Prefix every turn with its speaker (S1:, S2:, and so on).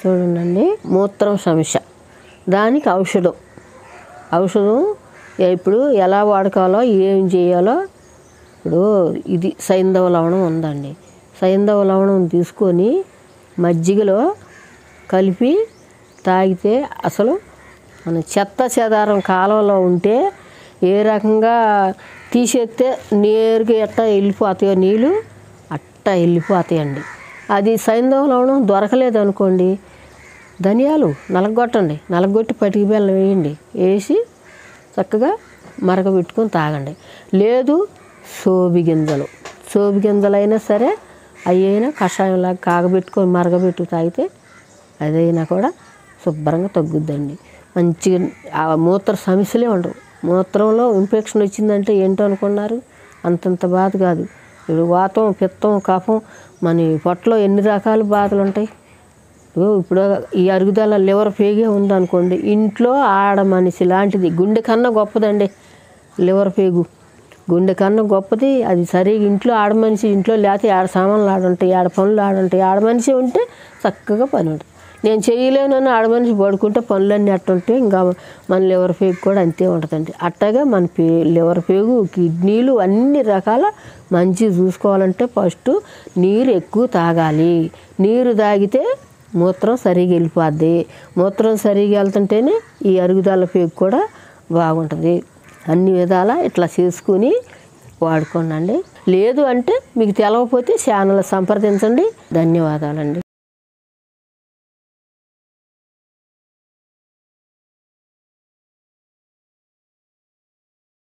S1: చూడండి మూత్రం సమస్య దానికి ఔషధం ఔషధం ఇప్పుడు ఎలా వాడుకోవాలో ఏం చేయాలో ఇప్పుడు ఇది సైంధవ లవణం ఉందండి సైంధవ లవణం తీసుకొని మజ్జిగలో కలిపి తాగితే అసలు మన చెత్త చెదారం కాలంలో ఉంటే ఏ రకంగా తీసేస్తే నేరుగా ఎట్టా వెళ్ళిపోతాయో నీళ్ళు అట్టా వెళ్ళిపోతాయండి అది సైంధవ లవణం దొరకలేదు అనుకోండి ధనియాలు నలగొట్టండి నలగొట్టి పటికి బెల్లం వేయండి వేసి చక్కగా మరగబెట్టుకొని తాగండి లేదు సోబి గింజలు సోబి గింజలు అయినా సరే అవి అయినా కషాయంలాగా కాగబెట్టుకొని మరగబెట్టు తాగితే అదైనా కూడా శుభ్రంగా తగ్గుద్దండి మంచిగా ఆ మూత్ర సమస్యలే ఉండవు మూత్రంలో ఇన్ఫెక్షన్ వచ్చిందంటే ఏంటో అనుకున్నారు అంతంత బాధ కాదు ఇప్పుడు వాతం పిత్తం కఫం మన ఈ పొట్టలో ఎన్ని రకాల బాధలు ఉంటాయి ఇదిగో ఇప్పుడు ఈ అరుగుదల లివర్ పేగే ఉందనుకోండి ఇంట్లో ఆడ మనిషి లాంటిది గుండె కన్నా గొప్పదండి లివర్ పేగు గుండె కన్నా గొప్పది అది సరిగా ఇంట్లో ఆడ మనిషి ఇంట్లో లేకపోతే ఆడ సామాన్లు ఆడుంటాయి ఆడ పనులు ఆడుంటాయి ఆడ మనిషి ఉంటే చక్కగా పని ఉంటుంది నేను చేయలేనని ఆడ మనిషి పడుకుంటే పనులన్నీ అట్టుంటే ఇంకా మన లివర్ పేగు కూడా అంతే ఉంటుందండి అట్టగా మన పే లివర్ పేగు కిడ్నీలు అన్ని రకాల మంచి చూసుకోవాలంటే ఫస్ట్ నీరు ఎక్కువ తాగాలి నీరు తాగితే మూత్రం సరిగా వెళ్ళిపోద్ది మూత్రం సరిగా వెళ్తుంటేనే ఈ అరుగుదల పేగు కూడా బాగుంటుంది అన్ని విధాల ఇట్లా చేసుకుని వాడుకోండి లేదు అంటే మీకు తెలవకపోతే ఛానల్ సంప్రదించండి ధన్యవాదాలండి